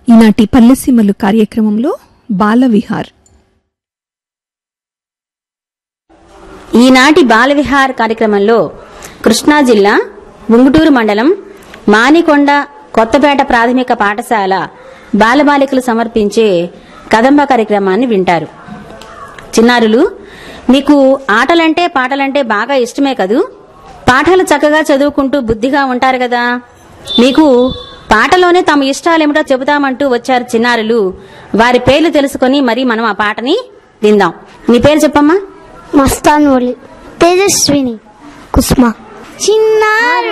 ఈనాటి పల్లెసీమలు కార్యక్రమంలో బాలవిహార్ ఈనాటి బాలవిహార్ కార్యక్రమంలో కృష్ణా జిల్లా ఉంగుటూరు మండలం మానికొండ కొత్తపేట ప్రాథమిక పాఠశాల బాలబాలికలు సమర్పించే కదంబ కార్యక్రమాన్ని వింటారు చిన్నారులు మీకు ఆటలంటే పాటలంటే బాగా ఇష్టమే కదూ పాఠాలు చక్కగా చదువుకుంటూ బుద్ధిగా ఉంటారు కదా మీకు పాటలోనే తమ ఇష్టాలేమిటో చెబుతామంటూ వచ్చారు చిన్నారులు వారి పేర్లు తెలుసుకొని మరి మనం ఆ పాటని విందాం నీ పేరు చెప్పమ్మా మస్తాన్ ఒలి తేజస్విని కుస్మా చిన్నారు